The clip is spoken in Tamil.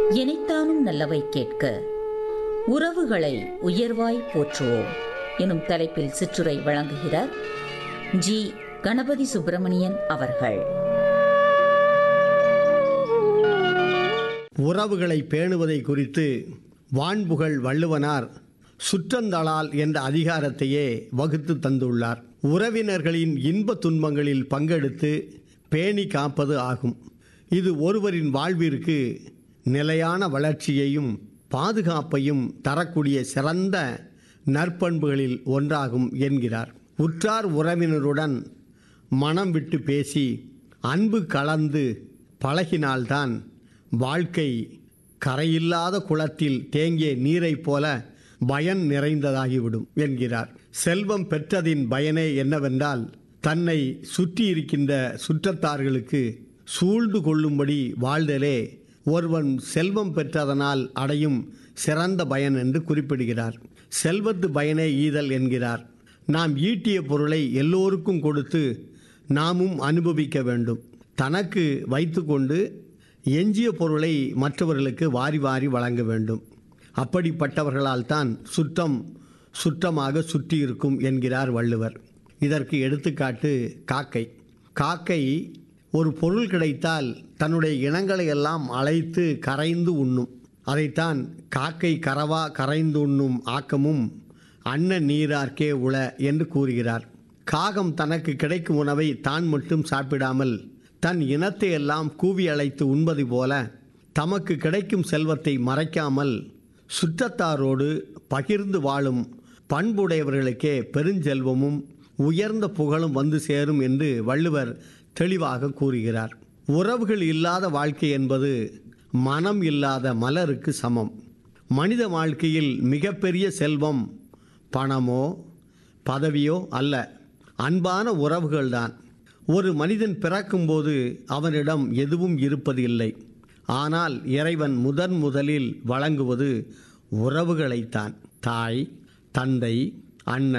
எனைத்தானும் நல்லவை கேட்க உறவுகளை உயர்வாய் போற்றுவோம் எனும் தலைப்பில் சிற்றுரை வழங்குகிறார் ஜி கணபதி சுப்பிரமணியன் அவர்கள் உறவுகளை பேணுவதை குறித்து வான்புகழ் வள்ளுவனார் சுற்றந்தளால் என்ற அதிகாரத்தையே வகுத்து தந்துள்ளார் உறவினர்களின் இன்ப துன்பங்களில் பங்கெடுத்து பேணி காப்பது ஆகும் இது ஒருவரின் வாழ்விற்கு நிலையான வளர்ச்சியையும் பாதுகாப்பையும் தரக்கூடிய சிறந்த நற்பண்புகளில் ஒன்றாகும் என்கிறார் உற்றார் உறவினருடன் மனம் விட்டு பேசி அன்பு கலந்து பழகினால்தான் வாழ்க்கை கரையில்லாத குளத்தில் தேங்கிய நீரைப் போல பயன் நிறைந்ததாகிவிடும் என்கிறார் செல்வம் பெற்றதின் பயனே என்னவென்றால் தன்னை சுற்றி இருக்கின்ற சுற்றத்தார்களுக்கு சூழ்ந்து கொள்ளும்படி வாழ்தலே ஒருவன் செல்வம் பெற்றதனால் அடையும் சிறந்த பயன் என்று குறிப்பிடுகிறார் செல்வத்து பயனே ஈதல் என்கிறார் நாம் ஈட்டிய பொருளை எல்லோருக்கும் கொடுத்து நாமும் அனுபவிக்க வேண்டும் தனக்கு வைத்துக்கொண்டு எஞ்சிய பொருளை மற்றவர்களுக்கு வாரி வாரி வழங்க வேண்டும் அப்படிப்பட்டவர்களால் தான் சுற்றம் சுற்றமாக சுற்றி இருக்கும் என்கிறார் வள்ளுவர் இதற்கு எடுத்துக்காட்டு காக்கை காக்கை ஒரு பொருள் கிடைத்தால் தன்னுடைய இனங்களை எல்லாம் அழைத்து கரைந்து உண்ணும் அதைத்தான் காக்கை கரவா கரைந்து உண்ணும் ஆக்கமும் அன்ன நீரார்க்கே உள என்று கூறுகிறார் காகம் தனக்கு கிடைக்கும் உணவை தான் மட்டும் சாப்பிடாமல் தன் இனத்தை எல்லாம் கூவி அழைத்து உண்பது போல தமக்கு கிடைக்கும் செல்வத்தை மறைக்காமல் சுற்றத்தாரோடு பகிர்ந்து வாழும் பண்புடையவர்களுக்கே பெருஞ்செல்வமும் உயர்ந்த புகழும் வந்து சேரும் என்று வள்ளுவர் தெளிவாக கூறுகிறார் உறவுகள் இல்லாத வாழ்க்கை என்பது மனம் இல்லாத மலருக்கு சமம் மனித வாழ்க்கையில் மிகப்பெரிய செல்வம் பணமோ பதவியோ அல்ல அன்பான உறவுகள்தான் ஒரு மனிதன் பிறக்கும்போது அவனிடம் எதுவும் இருப்பது இல்லை ஆனால் இறைவன் முதன் முதலில் வழங்குவது உறவுகளைத்தான் தாய் தந்தை அண்ணன்